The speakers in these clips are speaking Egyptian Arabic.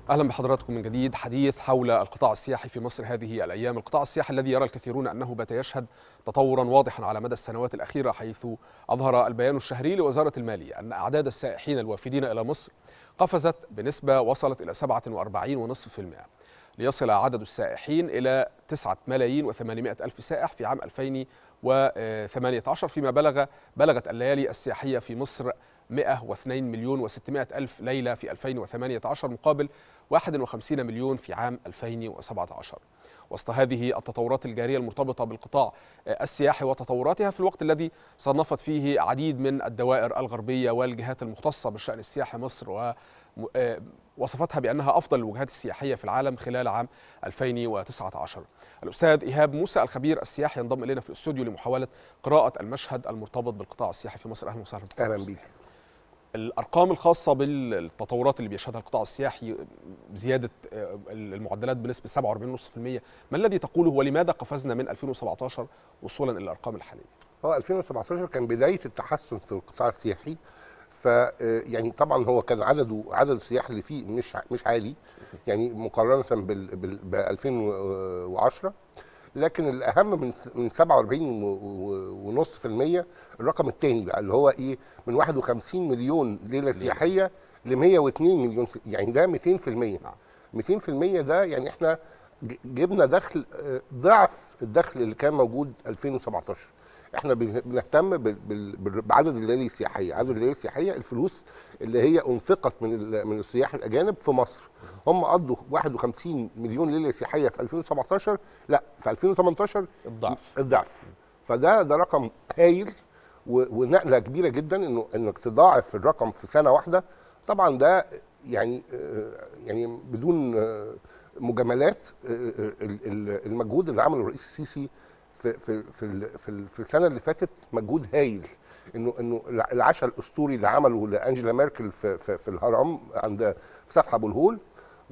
اهلا بحضراتكم من جديد حديث حول القطاع السياحي في مصر هذه الايام، القطاع السياحي الذي يرى الكثيرون انه بات يشهد تطورا واضحا على مدى السنوات الاخيره حيث اظهر البيان الشهري لوزاره الماليه ان اعداد السائحين الوافدين الى مصر قفزت بنسبه وصلت الى 47.5% ليصل عدد السائحين الى 9 ملايين و800 الف سائح في عام 2018 فيما بلغ بلغت الليالي السياحيه في مصر 102 مليون و600 ألف ليلة في 2018 مقابل 51 مليون في عام 2017 وسط هذه التطورات الجارية المرتبطة بالقطاع السياحي وتطوراتها في الوقت الذي صنفت فيه عديد من الدوائر الغربية والجهات المختصة بالشأن السياحي مصر ووصفتها بأنها أفضل الوجهات السياحية في العالم خلال عام 2019 الأستاذ إيهاب موسى الخبير السياحي ينضم إلينا في الاستوديو لمحاولة قراءة المشهد المرتبط بالقطاع السياحي في مصر أهلا وسهلا أهلا بيك الارقام الخاصه بالتطورات اللي بيشهدها القطاع السياحي زياده المعدلات بنسبه 47.5% ما الذي تقوله ولماذا قفزنا من 2017 وصولا الى الارقام الحاليه هو 2017 كان بدايه التحسن في القطاع السياحي ف يعني طبعا هو كان عدده عدد السياح اللي فيه مش مش عالي يعني مقارنه بال ب 2010 لكن الاهم من من 47.5% الرقم الثاني بقى اللي هو ايه من 51 مليون ليله سياحيه ل 102 مليون يعني ده 200% 200% ده يعني احنا جبنا دخل ضعف الدخل اللي كان موجود 2017 احنا بنهتم بعدد الليالي السياحيه عدد الليالي السياحيه الفلوس اللي هي انفقت من من السياح الاجانب في مصر هم قضوا 51 مليون ليله سياحيه في 2017 لا في 2018 الضعف الضعف فده ده رقم هايل ونقله كبيره جدا انه انك تضاعف الرقم في سنه واحده طبعا ده يعني يعني بدون مجاملات المجهود اللي عمله الرئيس السيسي في في في في, في السنه اللي فاتت مجهود هايل انه انه العشاء الاسطوري اللي عمله لانجلا ميركل في في, في الهرم عند في سفح ابو الهول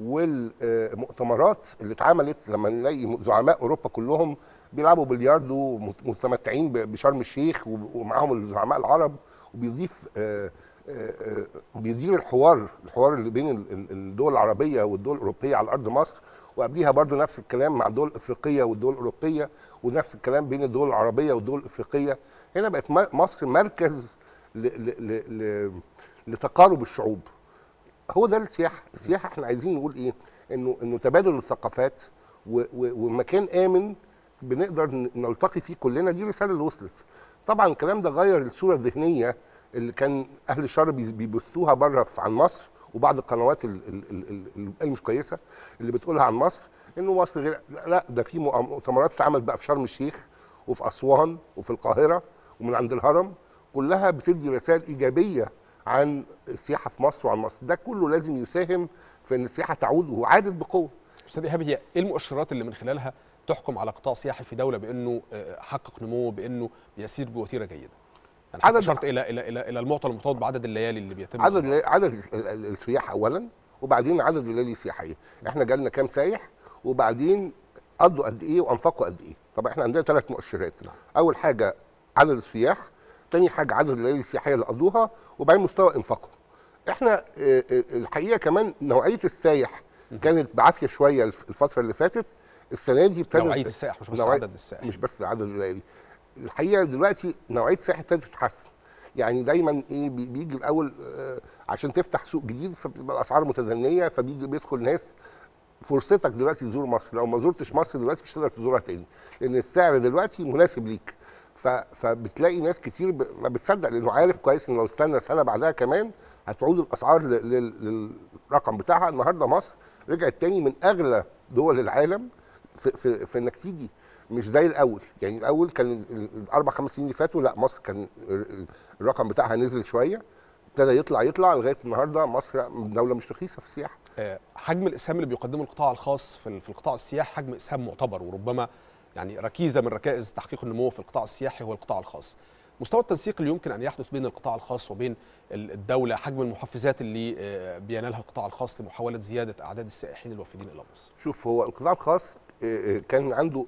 والمؤتمرات اللي اتعملت لما نلاقي زعماء اوروبا كلهم بيلعبوا بلياردو مستمتعين بشرم الشيخ ومعاهم الزعماء العرب وبيضيف بيدير الحوار الحوار اللي بين الدول العربيه والدول الاوروبيه على ارض مصر وقبليها برضو نفس الكلام مع الدول الافريقيه والدول الاوروبيه ونفس الكلام بين الدول العربيه والدول الافريقيه هنا بقت مصر مركز ل ل ل لتقارب الشعوب هو ده السياحه السياحه احنا عايزين نقول ايه انه انه تبادل الثقافات ومكان امن بنقدر نلتقي فيه كلنا دي الرساله اللي وصلت طبعا الكلام ده غير الصوره الذهنيه اللي كان اهل الشر بيبثوها بره عن مصر وبعض القنوات المش كويسه اللي بتقولها عن مصر انه مصر غير لا ده في مؤتمرات اتعملت بقى في شرم الشيخ وفي اسوان وفي القاهره ومن عند الهرم كلها بتدي رسائل ايجابيه عن السياحه في مصر وعن مصر ده كله لازم يساهم في ان السياحه تعود وعادت بقوه استاذ ايهاب هي ايه المؤشرات اللي من خلالها تحكم على قطاع سياحي في دوله بانه حقق نمو بانه بيسير بوتيره جيده يعني عدد اشرت الى الى الى الى المعطى المرتبط بعدد الليالي اللي بيتم عدد عدد السياح اولا وبعدين عدد الليالي السياحيه احنا جالنا كام سايح وبعدين قضوا قد ايه وانفقوا قد ايه طب احنا عندنا ثلاث مؤشرات اول حاجه عدد السياح تاني حاجه عدد الليالي السياحيه اللي قضوها وبعدين مستوى انفاقهم احنا الحقيقه كمان نوعيه السايح كانت بعافيه شويه الفتره اللي فاتت السنه دي ابتدت نوعيه السائح مش بس نوعية عدد السائح مش بس عدد الليالي الحقيقه دلوقتي نوعيه السائح ابتدت تتحسن يعني دايما ايه بيجي الاول آه عشان تفتح سوق جديد فبتبقى الاسعار متدنيه فبيجي بيدخل ناس فرصتك دلوقتي تزور مصر لو ما زرتش مصر دلوقتي مش هتقدر تزورها تاني لان السعر دلوقتي مناسب ليك فبتلاقي ناس كتير ما بتصدق لانه عارف كويس ان لو استنى سنه بعدها كمان هتعود الاسعار للرقم بتاعها النهارده مصر رجعت تاني من اغلى دول العالم في, في, في انك تيجي مش زي الاول يعني الاول كان الاربع خمس سنين اللي فاتوا لا مصر كان الرقم بتاعها نزل شويه ابتدى يطلع يطلع لغايه النهارده مصر دوله مش رخيصه في السياحه حجم الاسهام اللي بيقدمه القطاع الخاص في في القطاع السياحي حجم اسهام معتبر وربما يعني ركيزه من ركائز تحقيق النمو في القطاع السياحي هو القطاع الخاص مستوى التنسيق اللي يمكن ان يحدث بين القطاع الخاص وبين الدوله حجم المحفزات اللي بينالها القطاع الخاص لمحاوله زياده اعداد السائحين الوافدين الى مصر شوف هو القطاع الخاص كان عنده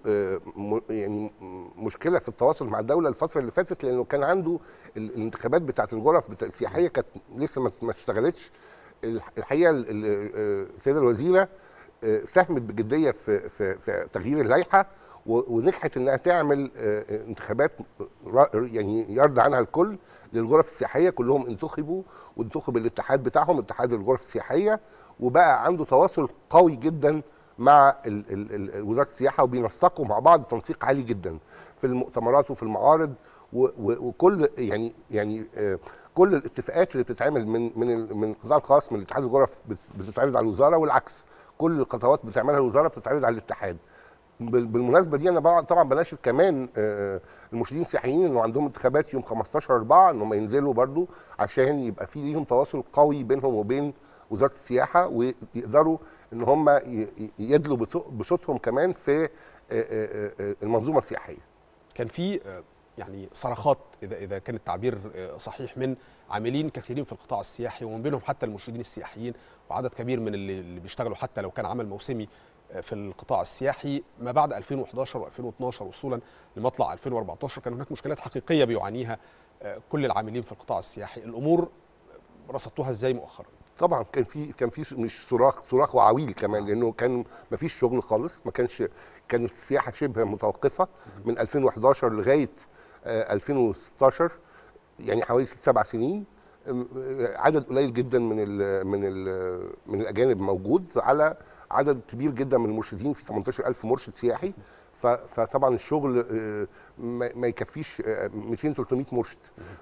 يعني مشكله في التواصل مع الدوله الفتره اللي فاتت لانه كان عنده الانتخابات بتاعه الغرف السياحيه كانت لسه ما اشتغلتش الحقيقه ال- ال- آه، السيده الوزيره آه، ساهمت بجديه في في في تغيير اللائحه و- ونجحت انها تعمل آه، انتخابات را- يعني يرضى عنها الكل للغرف السياحيه كلهم انتخبوا وانتخب الاتحاد بتاعهم اتحاد الغرف السياحيه وبقى عنده تواصل قوي جدا مع ال- ال- ال- وزاره السياحه وبينسقوا مع بعض تنسيق عالي جدا في المؤتمرات وفي المعارض و- و- وكل يعني يعني آه، كل الاتفاقات اللي بتتعمل من من ال- من القطاع الخاص من اتحاد الغرف بت- بتتعرض على الوزاره والعكس كل الخطوات بتعملها الوزاره بتتعرض على الاتحاد بال- بالمناسبه دي انا بقى- طبعا بناشد كمان آه، المرشدين السياحيين انه عندهم انتخابات يوم 15 4 ان هم ينزلوا برضو عشان يبقى في ليهم تواصل قوي بينهم وبين وزاره السياحه ويقدروا ان هم ي- ي- يدلوا بصو- بصوتهم كمان في آه، آه، آه، المنظومه السياحيه كان في آه، يعني صرخات اذا اذا كان التعبير آه، صحيح من عاملين كثيرين في القطاع السياحي ومن بينهم حتى المرشدين السياحيين وعدد كبير من اللي, اللي بيشتغلوا حتى لو كان عمل موسمي آه، في القطاع السياحي ما بعد 2011 و2012 وصولا لمطلع 2014 كان هناك مشكلات حقيقيه بيعانيها آه، كل العاملين في القطاع السياحي الامور رصدتوها ازاي مؤخرا طبعا كان في كان في مش صراخ صراخ وعويل كمان لانه كان ما فيش شغل خالص ما كانش كانت السياحه شبه متوقفه من 2011 لغايه آه، 2016 يعني حوالي ست سبع سنين أم، آه، عدد قليل جدا من ال من ال من الاجانب موجود على عدد كبير جدا من المرشدين في 18000 مرشد سياحي ف- فطبعا الشغل آه، ما ما يكفيش آه، 200 300 مرشد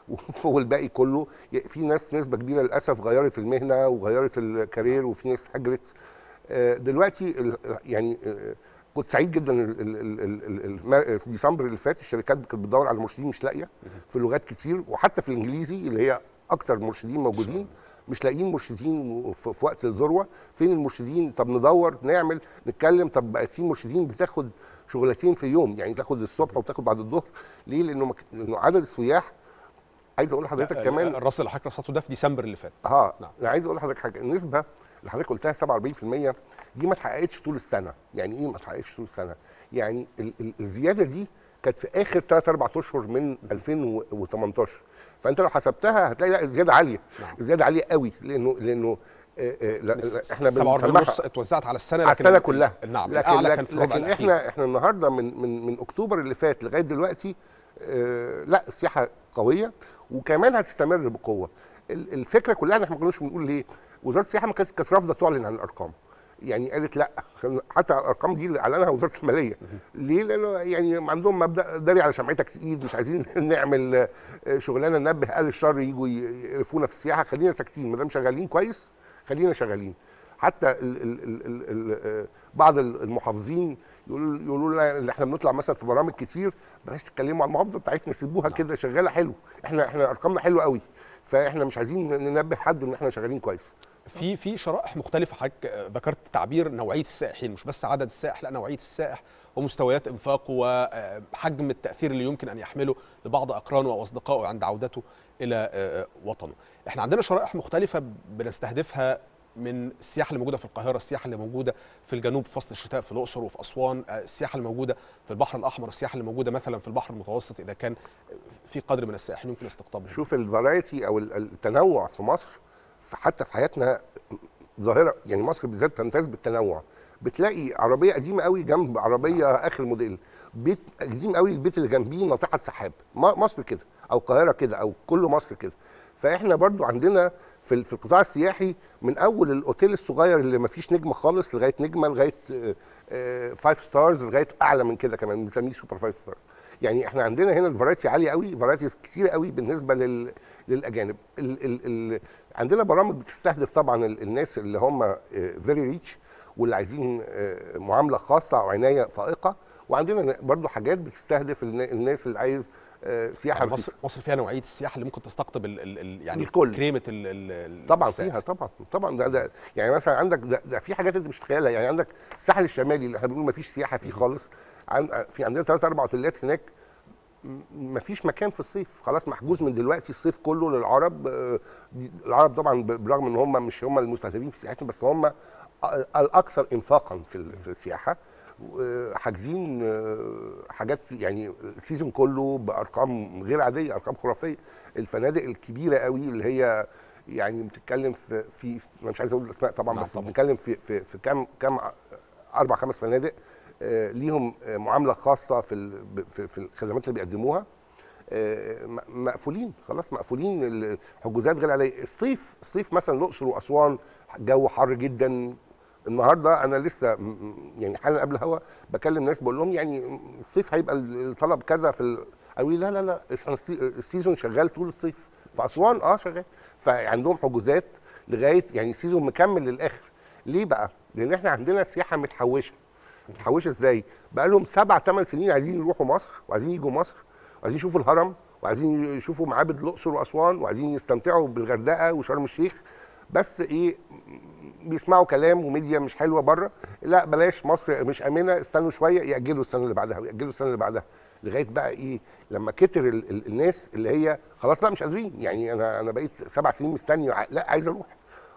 والباقي كله ي- في ناس نسبه كبيره للاسف غيرت المهنه وغيرت الكارير وفي ناس هجرت آه، دلوقتي ال- يعني آه، كنت سعيد جدا ال- ال- ال- ال- ال- الم- في ديسمبر اللي فات الشركات كانت بتدور على مرشدين مش لاقيه في لغات كتير وحتى في الانجليزي اللي هي اكتر مرشدين موجودين مش لاقيين مرشدين في في وقت الذروه فين المرشدين طب ندور نعمل نتكلم طب بقت في مرشدين بتاخد شغلتين في يوم يعني تاخد الصبح وتاخد بعد الظهر ليه لانه مك... لانه عدد السياح عايز اقول لحضرتك كمان الرصد اللي حضرتك رصدته ده في ديسمبر اللي فات اه نعم. انا عايز اقول لحضرتك حاجه النسبه اللي حضرتك قلتها 47% دي ما اتحققتش طول السنه يعني ايه ما اتحققتش طول السنه يعني ال- ال- الزياده دي كانت في اخر 3 4 اشهر من 2018 فانت لو حسبتها هتلاقي لا الزياده عاليه نعم. الزياده عاليه قوي لانه لانه آه، آه، لا- لا، احنا 47 بنسمعها ونص اتوزعت على السنه على لكن السنه ال- كلها نعم لكن الاعلى لكن, كان في الربع لكن الاخير احنا احنا النهارده من من من اكتوبر اللي فات لغايه دلوقتي آه لا السياحه قويه وكمان هتستمر بقوه ال- الفكره كلها إن احنا ما كناش بنقول ليه وزاره السياحه ما كانت كانت رافضه تعلن عن الارقام يعني قالت لا حتى الارقام دي اللي اعلنها وزاره الماليه ليه لانه يعني عندهم مبدا داري على شمعتك تقيل مش عايزين نعمل آه، شغلانه ننبه اهل الشر يجوا ي- يقرفونا في السياحه خلينا ساكتين ما دام شغالين كويس خلينا شغالين حتى ال ال ال ال ال آه، بعض المحافظين يقولوا يقولوا لنا اللي احنا بنطلع مثلا في برامج كتير بلاش تتكلموا عن المحافظه بتاعتنا سيبوها كده شغاله حلو احنا احنا ارقامنا حلوه قوي فاحنا مش عايزين ننبه حد ان احنا شغالين كويس في في شرائح مختلفه حضرتك آه، ذكرت تعبير نوعيه السائحين مش بس عدد السائح لا نوعيه السائح ومستويات انفاقه وحجم التاثير اللي يمكن ان يحمله لبعض اقرانه او اصدقائه عند عودته الى آه، وطنه. احنا عندنا شرائح مختلفه بنستهدفها من السياحه اللي موجوده في القاهره، السياحه اللي موجوده في الجنوب في فصل الشتاء في الاقصر وفي اسوان، آه، السياحه اللي موجوده في البحر الاحمر، السياحه اللي موجوده مثلا في البحر المتوسط اذا كان في قدر من السائحين يمكن استقطابهم. شوف الفرايتي او ال- التنوع في مصر في- حتى في حياتنا ظاهره يعني مصر بالذات تمتاز بالتنوع بتلاقي عربيه قديمه قوي جنب عربيه اخر موديل بيت قديم قوي البيت اللي جنبيه ناطحه سحاب م- مصر كده او القاهره كده او كل مصر كده فاحنا برضو عندنا في ال- في القطاع السياحي من اول الاوتيل الصغير اللي ما فيش نجمه خالص لغايه نجمه لغايه فايف ستارز لغايه اعلى من كده كمان بنسميه سوبر فايف ستارز يعني احنا عندنا هنا الفرايتي عاليه قوي فرايتيز كتير قوي بالنسبه لل للاجانب ال ال ال عندنا برامج بتستهدف طبعا ال- الناس اللي هم فيري ريتش واللي عايزين آه، معامله خاصه او عنايه فائقه وعندنا برضو حاجات بتستهدف النا- الناس اللي عايز آه، سياحه يعني رخيصة. مصر مصر فيها نوعيه السياحه اللي ممكن تستقطب ال ال ال يعني الكل. كريمه ال ال طبعا السائح. فيها طبعا طبعا ده, ده يعني مثلا عندك ده, ده في حاجات انت مش متخيلها يعني عندك الساحل الشمالي اللي احنا بنقول ما فيش سياحه فيه خالص عن في عندنا ثلاث اربع اوتيلات هناك ما فيش مكان في الصيف خلاص محجوز من دلوقتي الصيف كله للعرب آه، العرب طبعا برغم ان هم مش هم المستهدفين في سياحتهم بس هم الاكثر انفاقا في ال- في السياحه آه، حاجزين آه، حاجات يعني السيزون كله بارقام غير عاديه ارقام خرافيه الفنادق الكبيره قوي اللي هي يعني بتتكلم في في أنا مش عايز اقول الاسماء طبعا نعم بس طبعاً. بنتكلم في في في كام كام اربع خمس فنادق آه، ليهم آه، معامله خاصه في ال- ب- في في الخدمات اللي بيقدموها آه، م- مقفولين خلاص مقفولين الحجوزات غير عليه الصيف الصيف مثلا الاقصر واسوان جو حر جدا النهارده انا لسه م- م- يعني حالا قبل الهوا بكلم ناس بقول لهم يعني الصيف هيبقى الطلب كذا في ال... قالوا لي لا لا لا إحنا السي- السيزون شغال طول الصيف في اسوان اه شغال فعندهم حجوزات لغايه يعني السيزون مكمل للاخر ليه بقى؟ لان احنا عندنا سياحه متحوشه متحوشه ازاي؟ بقى لهم سبع ثمان سنين عايزين يروحوا مصر وعايزين يجوا مصر وعايزين يشوفوا الهرم وعايزين يشوفوا معابد الاقصر واسوان وعايزين يستمتعوا بالغردقه وشرم الشيخ بس ايه بيسمعوا كلام وميديا مش حلوه بره لا بلاش مصر مش امنه استنوا شويه ياجلوا السنه اللي بعدها وياجلوا السنه اللي بعدها لغايه بقى ايه لما كتر ال ال الناس اللي هي خلاص بقى مش قادرين يعني انا انا بقيت سبع سنين مستني ع- لا عايز اروح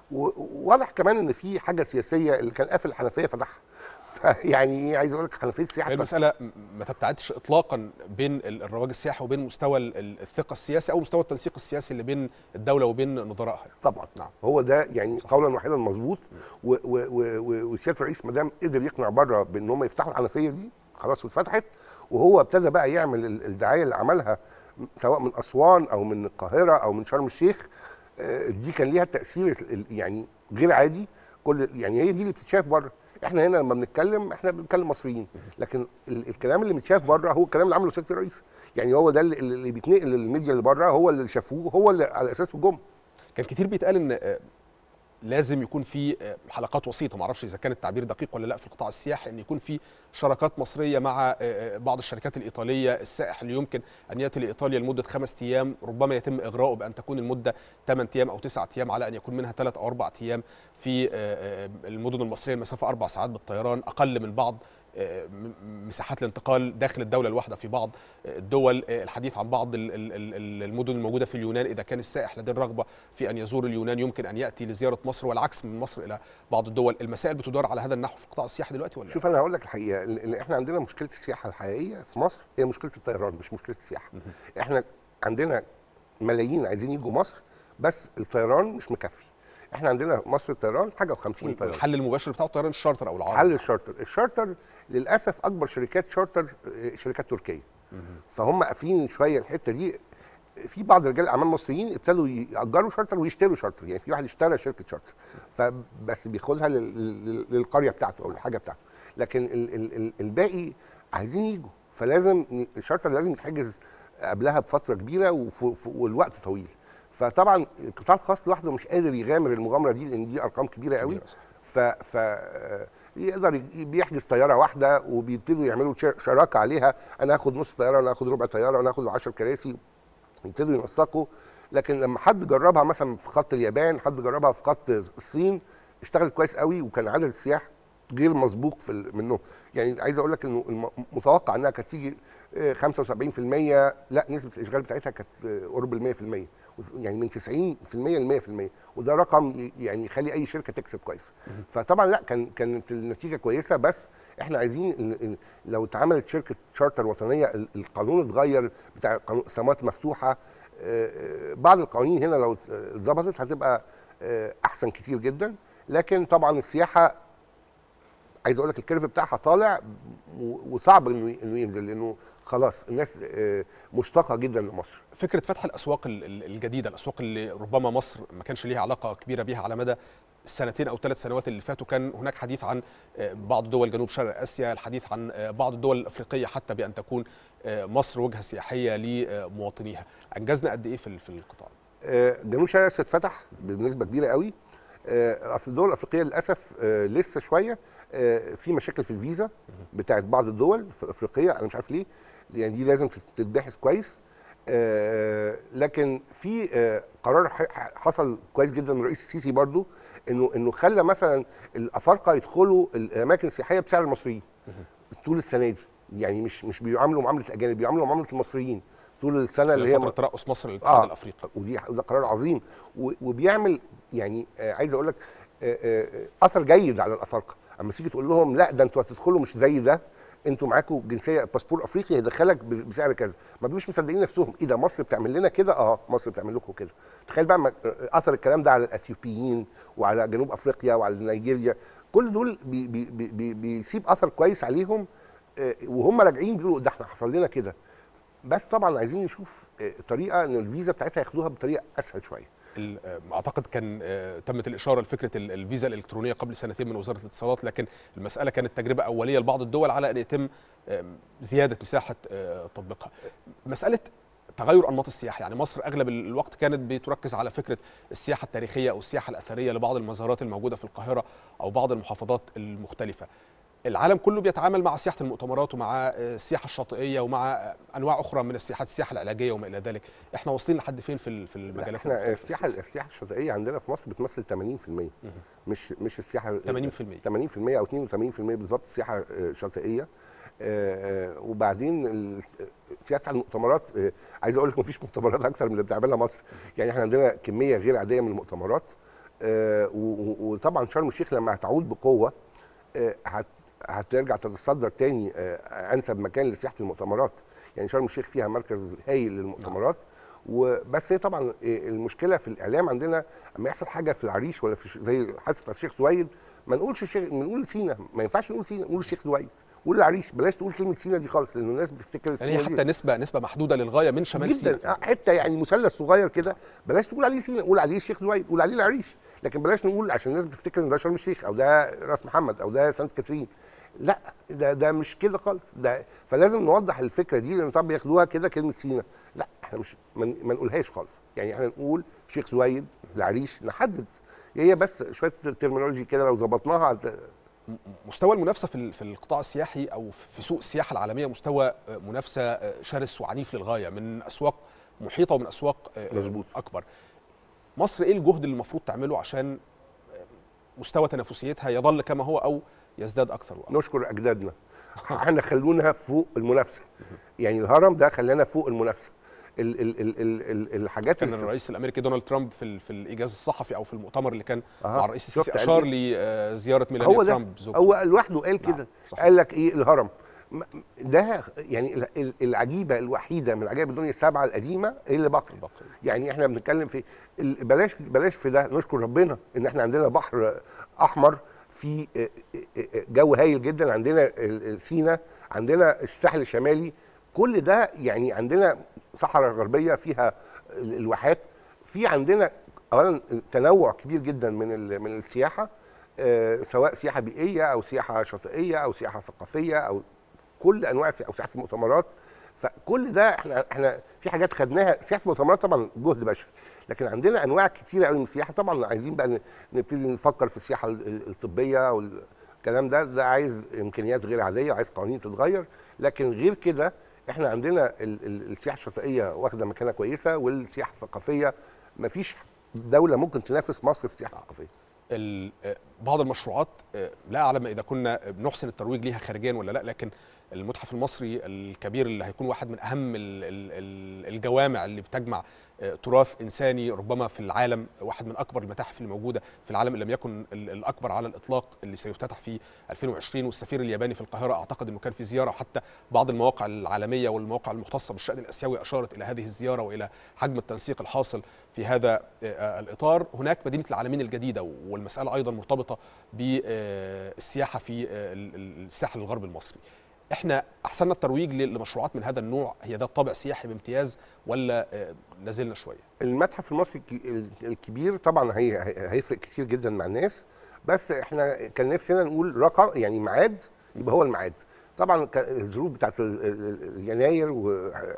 وواضح كمان ان في حاجه سياسيه اللي كان قافل الحنفيه فتحها فيعني ايه عايز اقول لك حنفيه السياحه هي اتفتحت. المسألة م- ما تبتعدش إطلاقا بين ال- الرواج السياحي وبين مستوى ال- ال- الثقة السياسي أو مستوى التنسيق السياسي اللي بين الدولة وبين نظرائها طبعا نعم. هو ده يعني قولا واحدا مظبوط و- و- و- و- وسياده الرئيس ما دام قدر يقنع بره بان هم يفتحوا الحنفيه دي خلاص واتفتحت وهو ابتدى بقى يعمل ال- الدعايه اللي عملها سواء من اسوان او من القاهره او من شرم الشيخ آه، دي كان ليها تاثير ال- يعني غير عادي كل يعني هي دي اللي بتتشاف بره احنا هنا لما بنتكلم احنا بنتكلم مصريين لكن ال- الكلام اللي متشاف بره هو الكلام اللي عمله سياده الرئيس يعني هو ده اللي, اللي بيتنقل للميديا اللي بره هو اللي شافوه هو اللي على اساسه جم كان كتير بيتقال ان آه، لازم يكون في آه، حلقات وسيطه ما اعرفش اذا كان التعبير دقيق ولا لا في القطاع السياحي ان يكون في شراكات مصريه مع آه، آه، بعض الشركات الايطاليه السائح اللي يمكن ان ياتي لايطاليا لمده خمس ايام ربما يتم اغراؤه بان تكون المده 8 ايام او 9 ايام على ان يكون منها 3 او 4 ايام في آه، آه، المدن المصريه المسافه اربع ساعات بالطيران اقل من بعض آه، م- مساحات الانتقال داخل الدولة الواحدة في بعض الدول آه، الحديث عن بعض ال- ال- ال- المدن الموجودة في اليونان إذا كان السائح لديه الرغبة في أن يزور اليونان يمكن أن يأتي لزيارة مصر والعكس من مصر إلى بعض الدول المسائل بتدار على هذا النحو في القطاع السياحي دلوقتي ولا لا؟ شوف انا هقول لك الحقيقه ان إن احنا عندنا مشكله السياحه الحقيقيه في مصر هي مشكله الطيران مش مشكله السياحه احنا عندنا ملايين عايزين يجوا مصر بس الطيران مش مكفي احنا عندنا مصر الطيران حاجه و50 طيران الحل المباشر بتاعه طيران الشارتر أو العرض حل الشارتر الشارتر للاسف اكبر شركات شارتر آه، شركات تركيه فهم قافلين شويه الحته دي في بعض رجال الاعمال المصريين ابتدوا ياجروا شارتر ويشتروا شارتر يعني في واحد اشترى شركه شارتر فبس بياخدها لل- لل- للقريه بتاعته او الحاجه بتاعته لكن ال- ال- ال- الباقي عايزين يجوا فلازم ي- الشارتر لازم يتحجز قبلها بفتره كبيره وف- ف- والوقت طويل فطبعا القطاع الخاص لوحده مش قادر يغامر المغامره دي لان دي ارقام كبيره قوي كبيرة. ف ف يقدر ي- بيحجز طياره واحده وبيبتدوا يعملوا شر- شراكه عليها انا هاخد نص طياره وانا هاخد ربع طياره وانا هاخد 10 كراسي يبتدوا ينسقوا لكن لما حد جربها مثلا في خط اليابان حد جربها في خط الصين اشتغلت كويس قوي وكان عدد السياح غير مسبوق في ال- منه يعني عايز اقول لك انه الم- متوقع انها كانت تيجي آه، 75% لا نسبه الاشغال بتاعتها كانت آه، قرب ال 100% يعني من 90% ل 100% وده رقم ي- يعني يخلي اي شركه تكسب كويس فطبعا لا كان كانت النتيجه كويسه بس احنا عايزين إن- إن لو اتعملت شركه شارتر وطنيه ال- القانون اتغير بتاع قانون السماوات مفتوحه آه، آه، بعض القوانين هنا لو اتظبطت هتبقى آه، احسن كتير جدا لكن طبعا السياحه عايز اقول لك الكيرف بتاعها طالع و- وصعب انه انه ينزل لانه خلاص الناس آه، مشتاقه جدا لمصر فكره فتح الاسواق ال- ال- الجديده الاسواق اللي ربما مصر ما كانش ليها علاقه كبيره بيها على مدى السنتين او ثلاث سنوات اللي فاتوا كان هناك حديث عن آه، بعض دول جنوب شرق اسيا الحديث عن آه، بعض الدول الافريقيه حتى بان تكون آه، مصر وجهه سياحيه لمواطنيها انجزنا قد ايه في ال- في القطاع آه، جنوب شرق اسيا اتفتح بنسبه كبيره قوي آه، أصل الدول الافريقيه للاسف آه، لسه شويه آه، في مشاكل في الفيزا بتاعت بعض الدول في الافريقيه انا مش عارف ليه يعني دي لازم تتبحث كويس آه، لكن في آه، قرار ح- حصل كويس جدا من الرئيس السيسي برضو انه انه خلى مثلا الافارقه يدخلوا الاماكن السياحيه بسعر المصريين طول السنه دي يعني مش مش بيعاملوا معامله الاجانب بيعاملوا معامله المصريين طول السنه اللي هي فتره ترأس مصر للاتحاد آه. الافريقي ودي وده قرار عظيم و- وبيعمل يعني آه عايز اقول لك آه آه آه، اثر جيد على الافارقه اما تيجي تقول لهم لا ده انتوا هتدخلوا مش زي ده انتوا معاكم جنسيه باسبور افريقي هيدخلك ب- بسعر كذا ما بيبقوش مصدقين نفسهم ايه ده مصر بتعمل لنا كده اه مصر بتعمل لكم كده تخيل بقى ما- اثر الكلام ده على الاثيوبيين وعلى جنوب افريقيا وعلى نيجيريا كل دول بي بي بي بي بيسيب اثر كويس عليهم آه، وهم راجعين بيقولوا ده احنا حصل لنا كده بس طبعا عايزين نشوف آه، طريقه ان الفيزا بتاعتها ياخدوها بطريقه اسهل شويه ال- آه، اعتقد كان آه، تمت الاشاره لفكره ال- الفيزا الالكترونيه قبل سنتين من وزاره الاتصالات لكن المساله كانت تجربه اوليه لبعض الدول على ان يتم آم، زياده مساحه آه، تطبيقها. مساله تغير انماط السياحه يعني مصر اغلب ال- الوقت كانت بتركز على فكره السياحه التاريخيه او السياحه الاثريه لبعض المزارات الموجوده في القاهره او بعض المحافظات المختلفه. العالم كله بيتعامل مع سياحه المؤتمرات ومع آه، السياحه الشاطئيه ومع آه، انواع اخرى من السياحات السياحه العلاجيه وما الى ذلك احنا واصلين لحد فين في ال- في لا، المجالات احنا المختلفة السياحه السياحه الشاطئيه عندنا في مصر بتمثل 80% مش مش السياحه 80% 80% او 82% بالظبط سياحه آه، شاطئيه آه، آه، وبعدين ال- سياحه المؤتمرات آه، عايز اقول لك مفيش مؤتمرات اكتر من اللي بتعملها مصر يعني احنا عندنا كميه غير عاديه من المؤتمرات آه، و- و- وطبعا شرم الشيخ لما هتعود بقوه آه، هت هترجع تتصدر تاني آه، انسب مكان لسياحه المؤتمرات يعني شرم الشيخ فيها مركز هايل للمؤتمرات وبس هي طبعا آه، المشكله في الاعلام عندنا اما يحصل حاجه في العريش ولا في ش- زي حادثه الشيخ سويد ما نقولش الشيخ نقول سينا ما ينفعش نقول سينا نقول الشيخ سويد قول العريش بلاش تقول كلمه سينا دي خالص لان الناس بتفتكر يعني هي سينا دي حتى نسبه نسبه محدوده للغايه من شمال جدا سيناء آه، حته يعني مثلث صغير كده بلاش تقول عليه سينا قول عليه الشيخ زويد قول عليه العريش لكن بلاش نقول عشان الناس بتفتكر ان ده شرم الشيخ او ده راس محمد او ده سانت كاترين لا ده ده مش كده خالص ده فلازم نوضح الفكره دي لان طبعا بياخدوها كده كلمه سينا لا احنا مش ما ن- ما نقولهاش خالص يعني احنا نقول شيخ زويد العريش نحدد هي بس شويه ترمينولوجي كده لو ظبطناها هت- مستوى المنافسه في ال- في القطاع السياحي او في سوق السياحه العالميه مستوى آه، منافسه آه، شرس وعنيف للغايه من اسواق محيطه ومن اسواق آه، مظبوط. اكبر مصر ايه الجهد اللي المفروض تعمله عشان آه، مستوى تنافسيتها يظل كما هو او يزداد اكثر وأكثر نشكر اجدادنا احنا خلونا فوق المنافسه يعني الهرم ده خلانا فوق المنافسه ال ال ال ال ال الحاجات كان اللي- الرئيس الامريكي دونالد ترامب في ال- في الايجاز الصحفي او في المؤتمر اللي كان أها، مع الرئيس شفت السيسي قال اشار إيه؟ لزياره ميلانيا هو ده ترامب زوجته. هو لوحده قال نعم، كده صحيح. قال لك ايه الهرم م- ده يعني ال- ال- العجيبه الوحيده من عجائب الدنيا السبعه القديمه إيه اللي بقي الباقي. يعني احنا بنتكلم في ال- بلاش بلاش في ده نشكر ربنا ان احنا عندنا بحر احمر في جو هايل جدا عندنا ال- ال- سينا عندنا الساحل الشمالي كل ده يعني عندنا صحراء غربيه فيها ال- الواحات في عندنا اولا تنوع كبير جدا من ال- من السياحه آه، سواء سياحه بيئيه او سياحه شاطئيه او سياحه ثقافيه او كل انواع السياحة- او سياحه المؤتمرات فكل ده احنا احنا في حاجات خدناها سياحه المؤتمرات طبعا جهد بشري لكن عندنا انواع كتيره قوي من السياحه طبعا عايزين بقى ن- نبتدي نفكر في السياحه ال- ال- الطبيه والكلام ده ده عايز امكانيات غير عاديه وعايز قوانين تتغير لكن غير كده احنا عندنا ال- ال- السياحه الشاطئيه واخده مكانه كويسه والسياحه الثقافيه مفيش دوله ممكن تنافس مصر في السياحه الثقافيه ال- آه، بعض المشروعات آه، لا اعلم اذا كنا بنحسن الترويج ليها خارجيا ولا لا لكن المتحف المصري الكبير اللي هيكون واحد من اهم ال- ال- ال- الجوامع اللي بتجمع آه، تراث انساني ربما في العالم واحد من اكبر المتاحف اللي موجوده في العالم ان لم يكن ال- الاكبر على الاطلاق اللي سيفتتح في 2020 والسفير الياباني في القاهره اعتقد انه كان في زياره وحتى بعض المواقع العالميه والمواقع المختصه بالشان الاسيوي اشارت الى هذه الزياره والى حجم التنسيق الحاصل في هذا آه، الاطار هناك مدينه العالمين الجديده والمساله ايضا مرتبطه بالسياحه في آه، ال- ال- الساحل الغربي المصري احنا احسننا الترويج ل- لمشروعات من هذا النوع هي ده الطابع السياحي بامتياز ولا آه، لازلنا شويه المتحف المصري الك- ال- الكبير طبعا هي هي- هيفرق كتير جدا مع الناس بس احنا كان نفسنا نقول رقم يعني ميعاد يبقى هو الميعاد طبعا كان الظروف بتاعت ال- ال- ال- يناير و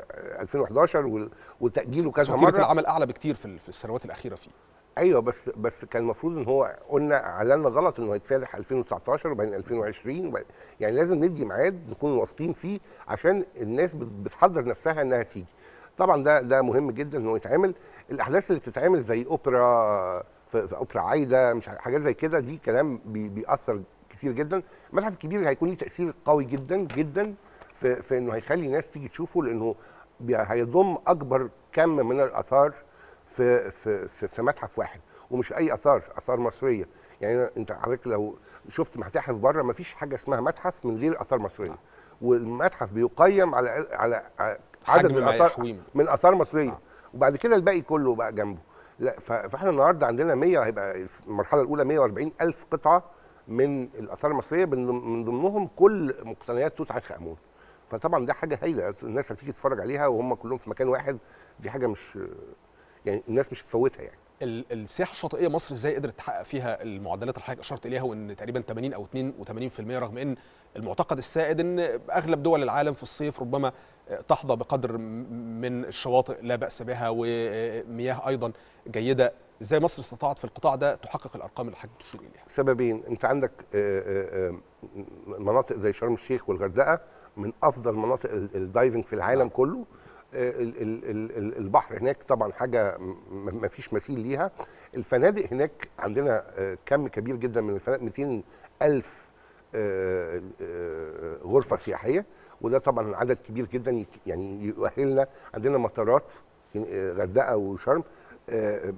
2011 وال- وتاجيله بس كذا وتيرة مره العمل اعلى بكتير في ال- في السنوات الاخيره فيه ايوه بس بس كان المفروض ان هو قلنا اعلنا غلط انه هيتفتح 2019 وبعدين 2020 وبعدين يعني لازم ندي ميعاد نكون واثقين فيه عشان الناس بت- بتحضر نفسها انها تيجي طبعا ده ده مهم جدا انه يتعمل الاحداث اللي بتتعمل زي اوبرا في, في اوبرا عايده مش ع- حاجات زي كده دي كلام بي بيأثر كتير جدا المتحف الكبير هيكون ليه تاثير قوي جدا جدا في, في انه هيخلي الناس تيجي تشوفه لانه بي- هيضم اكبر كم من الاثار في في في, في متحف واحد ومش اي اثار اثار مصريه يعني أنا- انت حضرتك لو شفت متاحف بره ما فيش حاجه اسمها متحف من غير اثار مصريه والمتحف بيقيم على على على عدد حجم ما الاثار يحويه من اثار مصريه آه. وبعد كده الباقي كله بقى جنبه لا ف- فاحنا النهارده عندنا 100 هيبقى في المرحله الاولى 140 الف قطعه من الاثار المصريه من ضم- من ضمنهم كل مقتنيات توت عنخ امون فطبعا ده حاجه هايله الناس هتيجي تتفرج عليها وهم كلهم في مكان واحد دي حاجه مش يعني الناس مش هتفوتها يعني ال- السياحه الشاطئيه مصر ازاي قدرت تحقق فيها المعدلات اللي حضرتك اشرت اليها وان تقريبا 80 او 82% رغم ان المعتقد السائد ان اغلب دول العالم في الصيف ربما تحظى بقدر م- من الشواطئ لا باس بها ومياه ايضا جيده ازاي مصر استطاعت في القطاع ده تحقق الارقام اللي حضرتك تشير اليها سببين انت عندك آه، آه، آه، مناطق زي شرم الشيخ والغردقه من افضل مناطق ال- الدايفنج في العالم نعم. كله آه، ال- ال- ال- ال- البحر هناك طبعا حاجه ما فيش مثيل ليها الفنادق هناك عندنا آه، كم كبير جدا من الفنادق 200 الف آه، آه، غرفه سياحيه وده طبعا عدد كبير جدا يك- يعني يؤهلنا عندنا مطارات آه، غردقه وشرم آه،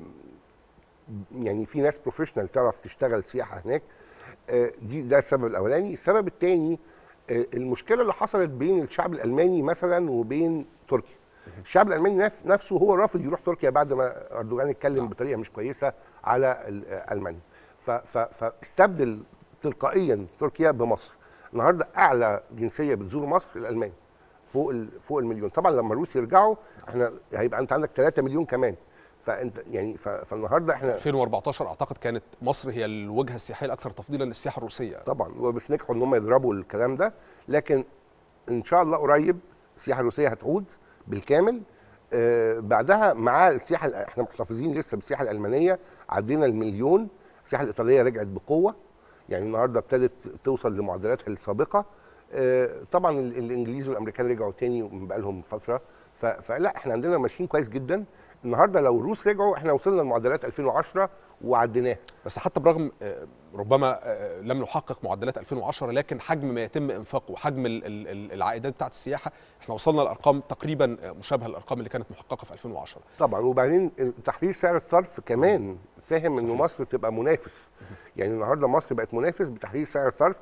يعني في ناس بروفيشنال تعرف تشتغل سياحه هناك آه، دي ده السبب الاولاني السبب الثاني المشكله اللي حصلت بين الشعب الالماني مثلا وبين تركيا الشعب الالماني نف- نفسه هو رافض يروح تركيا بعد ما اردوغان اتكلم نعم. بطريقه مش كويسه على ال- المانيا ف- ف- فاستبدل تلقائيا تركيا بمصر النهارده اعلى جنسيه بتزور مصر الالمان فوق ال- فوق المليون طبعا لما الروس يرجعوا احنا هيبقى انت عندك 3 مليون كمان فانت يعني ف- فالنهارده احنا 2014 اعتقد كانت مصر هي الوجهه السياحيه الاكثر تفضيلا للسياحه الروسيه طبعا وبس نجحوا ان هم يضربوا الكلام ده لكن ان شاء الله قريب السياحه الروسيه هتعود بالكامل آه بعدها مع السياحه احنا محتفظين لسه بالسياحه الالمانيه عدينا المليون السياحه الايطاليه رجعت بقوه يعني النهارده ابتدت توصل لمعدلاتها السابقه آه طبعا ال- الانجليز والامريكان رجعوا تاني من بقى لهم فتره ف- فلا احنا عندنا ماشيين كويس جدا النهارده لو الروس رجعوا احنا وصلنا لمعدلات 2010 وعديناها بس حتى برغم آه، ربما آه، لم نحقق معدلات 2010 لكن حجم ما يتم انفاقه وحجم ال- ال- ال- العائدات بتاعت السياحه احنا وصلنا لارقام تقريبا آه، مشابهه للارقام اللي كانت محققه في 2010 طبعا وبعدين تحرير سعر الصرف كمان ساهم انه صحيح. مصر تبقى منافس يعني النهارده مصر بقت منافس بتحرير سعر الصرف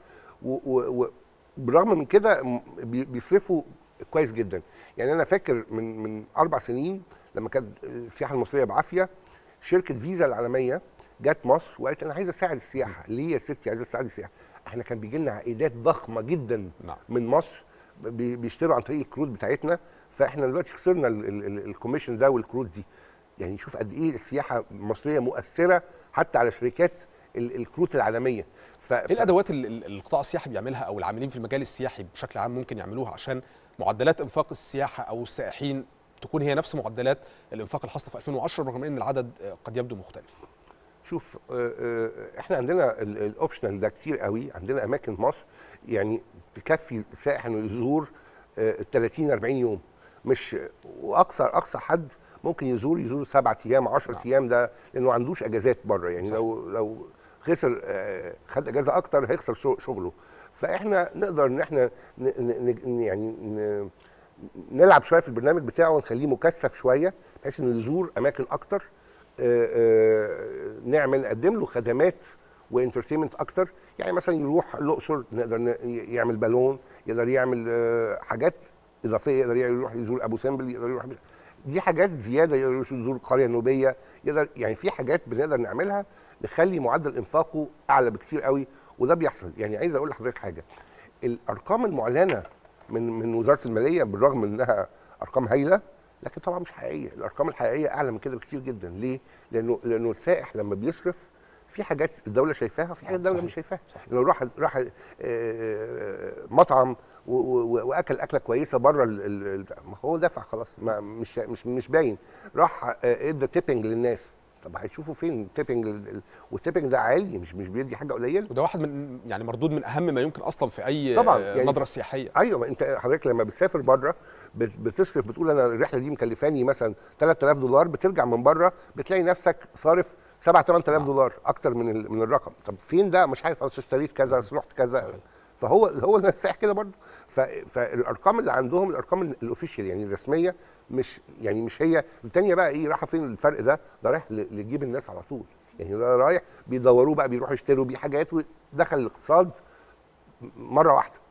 وبالرغم من كده م- بي- بيصرفوا كويس جدا يعني انا فاكر من من اربع سنين لما كانت السياحه المصريه بعافيه شركه فيزا العالميه جت مصر وقالت انا عايزه اساعد السياحه ليه يا ستي عايزه تساعد السياحه احنا كان بيجي لنا عائدات ضخمه جدا نعم من مصر بي- بيشتروا عن طريق الكروت بتاعتنا فاحنا دلوقتي خسرنا ال- ال- ال- الكوميشن ده والكروت دي يعني شوف قد ايه السياحه المصريه مؤثره حتى على شركات ال- الكروت العالميه ف... ايه الادوات اللي ال- القطاع السياحي بيعملها او العاملين في المجال السياحي بشكل عام ممكن يعملوها عشان معدلات انفاق السياحه او السائحين تكون هي نفس معدلات الانفاق الحاصله في 2010 رغم ان العدد آه، قد يبدو مختلف شوف آه، آه، احنا عندنا ال- الاوبشنال ده كتير قوي عندنا اماكن مصر يعني تكفي السائح انه يزور آه، 30 40 يوم مش واقصى اقصى حد ممكن يزور يزور سبعة ايام 10 نعم. ايام ده لانه ما عندوش اجازات بره يعني صحيح. لو لو خسر آه، خد اجازه اكتر هيخسر شغ- شغله فاحنا نقدر ان احنا ن- ن- ن- يعني ن- نلعب شويه في البرنامج بتاعه ونخليه مكثف شويه بحيث انه يزور اماكن اكتر آه، آه، نعمل نقدم له خدمات وانترتينمنت اكتر يعني مثلا يروح الاقصر نقدر ن- يعمل بالون يقدر يعمل آه، حاجات اضافيه يقدر يروح يزور ابو سمبل يقدر يروح دي حاجات زياده يقدر يروح يزور القريه النوبيه يقدر يعني في حاجات بنقدر نعملها نخلي معدل انفاقه اعلى بكتير قوي وده بيحصل يعني عايز اقول لحضرتك حاجه الارقام المعلنه من من وزاره الماليه بالرغم من انها ارقام هايله لكن طبعا مش حقيقيه الارقام الحقيقيه اعلى من كده بكتير جدا ليه لانه لانه السائح لما بيصرف في حاجات الدوله شايفاها وفي حاجات الدوله صحيح. مش شايفاها صحيح. لو راح راح آه، آه، مطعم و- و- واكل اكله كويسه بره ال- ال- ال- ما هو دفع خلاص ما مش مش مش باين راح آه، ادى تيبنج للناس طب هيشوفوا فين التيبنج والتيبنج ده عالي مش مش بيدي حاجه قليله وده واحد من يعني مردود من اهم ما يمكن اصلا في اي طبعاً، آه، يعني نظره سياحيه ايوه ما انت حضرتك لما بتسافر بره بت- بتصرف بتقول انا الرحله دي مكلفاني مثلا 3000 دولار بترجع من بره بتلاقي نفسك صارف 7 8000 دولار اكتر من ال- من الرقم طب فين ده مش عارف اصل اشتريت كذا اصل رحت كذا فهو هو ده السائح كده برضه ف- فالارقام اللي عندهم الارقام ال- الاوفيشال يعني الرسميه مش يعني مش هي الثانيه بقى ايه رايحه فين الفرق ده ده رايح ل- لجيب الناس على طول يعني ده رايح بيدوروه بقى بيروحوا يشتروا بيه حاجات ودخل الاقتصاد مره واحده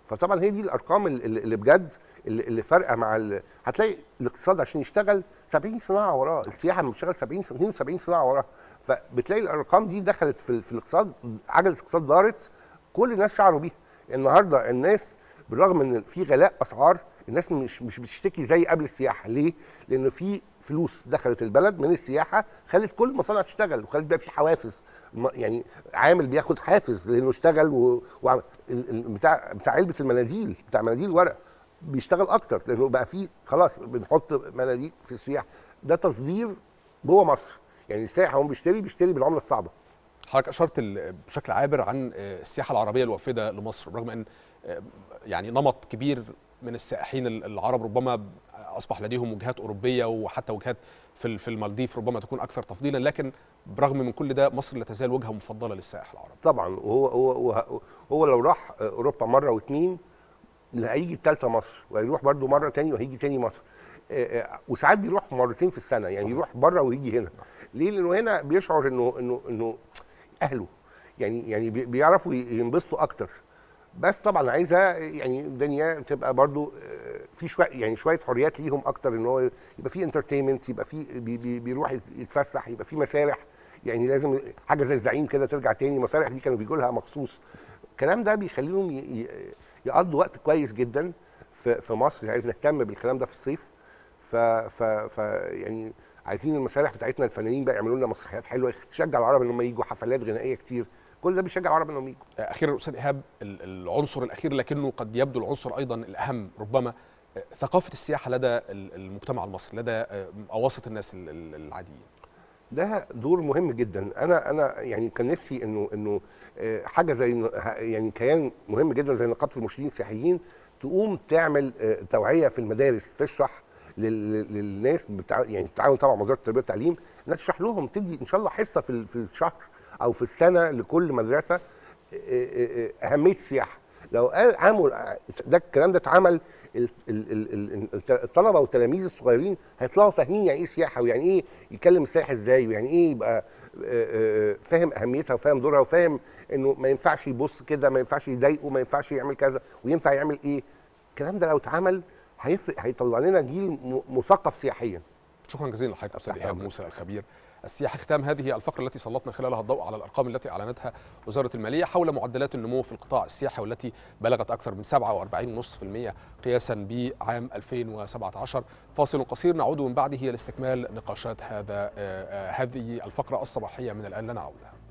فطبعا هي دي الارقام اللي, اللي بجد اللي, اللي فارقه مع ال... هتلاقي الاقتصاد عشان يشتغل 70 صناعه وراه السياحه لما بتشتغل 70 72 صناعه وراه فبتلاقي الارقام دي دخلت في, في الاقتصاد عجله الاقتصاد دارت كل الناس شعروا بيها النهارده الناس بالرغم ان في غلاء اسعار الناس مش مش بتشتكي زي قبل السياحه ليه؟ لانه في فلوس دخلت البلد من السياحه خلت كل المصانع تشتغل وخلت بقى في حوافز م- يعني عامل بياخد حافز لانه اشتغل و... و... ال- ال- بتاع بتاع علبه المناديل بتاع مناديل ورق بيشتغل اكتر لانه بقى في خلاص بنحط مناديل في السياحه ده تصدير جوه مصر يعني السائح هو بيشتري بيشتري بالعمله الصعبه حضرتك اشرت ال- بشكل عابر عن آه، السياحه العربيه الوافده لمصر رغم ان آه، يعني نمط كبير من السائحين ال- العرب ربما اصبح لديهم وجهات اوروبيه وحتى وجهات في ال- في المالديف ربما تكون اكثر تفضيلا لكن برغم من كل ده مصر لا تزال وجهه مفضله للسائح العربي طبعا وهو هو هو, هو لو راح اوروبا مره واثنين هيجي الثالثه مصر وهيروح برده مره تاني وهيجي تاني مصر آه، آه، وساعات بيروح مرتين في السنه يعني يروح بره ويجي هنا ليه لانه هنا بيشعر انه انه انه اهله يعني يعني بي- بيعرفوا ي- ينبسطوا اكتر بس طبعا عايزه يعني الدنيا تبقى برضو آه، في شويه يعني شويه حريات ليهم اكتر ان هو يبقى في انترتينمنت يبقى في بي بي بيروح يت- يتفسح يبقى في مسارح يعني لازم حاجه زي الزعيم كده ترجع تاني المسارح دي كانوا بيجوا لها مخصوص الكلام ده بيخليهم ي- ي- يقضوا وقت كويس جدا في في مصر عايز نهتم بالكلام ده في الصيف ف ف ف يعني عايزين المسارح بتاعتنا الفنانين بقى يعملوا لنا مسرحيات حلوه تشجع العرب ان هم يجوا حفلات غنائيه كتير كل ده بيشجع العرب انهم يجوا آه، اخيرا استاذ ايهاب ال- العنصر الاخير لكنه قد يبدو العنصر ايضا الاهم ربما آه، ثقافه السياحه لدى ال- المجتمع المصري لدى آه، اواسط الناس ال- ال- العاديين ده دور مهم جدا انا انا يعني كان نفسي انه انه آه، حاجه زي إنه ه- يعني كيان مهم جدا زي نقابه المرشدين السياحيين تقوم تعمل آه، توعيه في المدارس تشرح لل- لل- للناس بتاع يعني تتعاون طبعا مع وزاره التربيه والتعليم انها تشرح لهم تدي ان شاء الله حصه في ال- في الشهر او في السنه لكل مدرسه آه، آه، آه، اهميه السياحه لو قال عمل ده الكلام ده اتعمل ال- ال- ال- ال- الطلبه والتلاميذ الصغيرين هيطلعوا فاهمين يعني ايه سياحه ويعني ايه يكلم السائح ازاي ويعني ايه يبقى آه، آه، فاهم اهميتها وفاهم دورها وفاهم انه ما ينفعش يبص كده ما ينفعش يضايقه ما ينفعش يعمل كذا وينفع يعمل ايه الكلام ده لو اتعمل هيفرق هيطلع لنا جيل م- مثقف سياحيا شكرا جزيلا لحضرتك استاذ تحت ايهاب أمرك. موسى الخبير السياحه ختام هذه الفقره التي سلطنا خلالها الضوء على الارقام التي اعلنتها وزاره الماليه حول معدلات النمو في القطاع السياحي والتي بلغت اكثر من 47.5% قياسا بعام 2017 فاصل قصير نعود من بعده لاستكمال نقاشات هذا آه، آه، هذه الفقره الصباحيه من الان لنا عوده